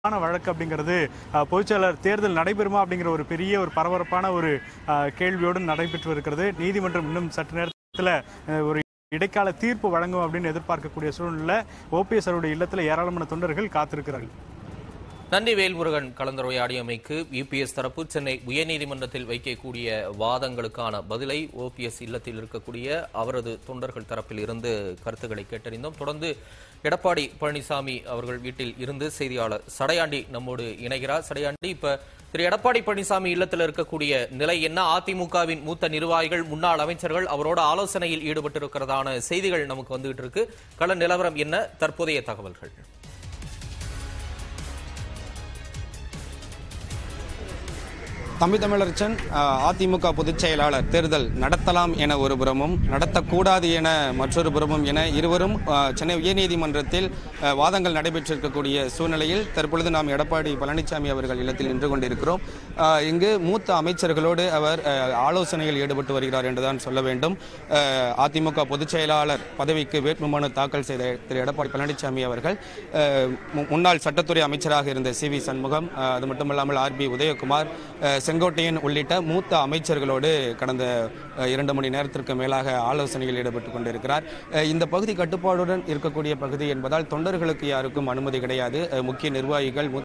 ஆன வழக்கு அப்படிங்கிறது அஹ், பொதுச்செயலாளர் தேர்தல் நடைபெறுமா அப்படிங்கிற ஒரு பெரிய ஒரு பரபரப்பான ஒரு அஹ், கேள்வியோடு நடைபெற்று இருக்கிறது நீதிமன்றம் இன்னும் சற்று நேரத்தில் அஹ், ஒரு இடைக்கால தீர்ப்பு வழங்கும் அப்படின்னு எதிர்பார்க்கக்கூடிய சூழ்நிலை ஓபிஎஸ் அவருடைய இல்லத்தில் ஏராளமான தொண்டர்கள் காத்திருக்கிறார்கள் நன்றி வேல்முருகன் கலந்துரையாடியமைக்கு யுபிஎஸ் தரப்பு சென்னை உயர்நீதிமன்றத்தில் வைக்கக்கூடிய வாதங்களுக்கான பதிலை ஓபிஎஸ் இல்லத்தில் இருக்கக்கூடிய அவரது தொண்டர்கள் தரப்பில் இருந்து கருத்துக்களை கேட்டறிந்தோம் தொடர்ந்து எடப்பாடி பழனிசாமி அவர்கள் வீட்டில் இருந்து செய்தியாளர் சடையாண்டி நம்மோடு இணைகிறார் சடையாண்டி இப்ப திரு எடப்பாடி பழனிசாமி இல்லத்தில் இருக்கக்கூடிய நிலை என்ன அதிமுகவின் மூத்த நிர்வாகிகள் முன்னாள் அமைச்சர்கள் அவரோட ஆலோசனையில் ஈடுபட்டிருக்கிறதான செய்திகள் நமக்கு வந்துகிட்டு இருக்கு கள நிலவரம் என்ன தற்போதைய தகவல்கள் தம்பி தமிழரசன் அஹ், அதிமுக பொதுச் செயலாளர் தேர்தல் நடத்தலாம் என ஒரு புறமும் நடத்தக்கூடாது என மற்றொரு புறமும் என இருவரும் அஹ், சென்னை உயர்நீதிமன்றத்தில் அஹ், வாதங்கள் நடைபெற்றிருக்கக்கூடிய சூழ்நிலையில் தற்பொழுது நாம் எடப்பாடி பழனிசாமி அவர்கள் இல்லத்தில் நின்று கொண்டிருக்கிறோம் அஹ், இங்கு மூத்த அமைச்சர்களோடு அவர் அஹ், ஆலோசனையில் ஈடுபட்டு வருகிறார் என்றுதான் சொல்ல வேண்டும் அஹ், அதிமுக பொதுச் செயலாளர் பதவிக்கு வேட்புமனு தாக்கல் செய்த திரு எடப்பாடி பழனிசாமி அவர்கள் அஹ், மு- முன்னாள் சட்டத்துறை அமைச்சராக இருந்த சி வி சண்முகம் அஹ், அது மட்டுமல்லாமல் ஆர் பி உதயகுமார் அஹ், செங்கோட்டையன் உள்ளிட்ட மூத்த அமைச்சர்களோடு கடந்த அஹ், இரண்டு மணி நேரத்திற்கு மேலாக ஆலோசனையில் ஈடுபட்டு கொண்டிருக்கிறார் அஹ், இந்த பகுதி கட்டுப்பாடுடன் இருக்கக்கூடிய பகுதி என்பதால் தொண்டர்களுக்கு யாருக்கும் அனுமதி கிடையாது அஹ், முக்கிய நிர்வாகிகள் மூத்த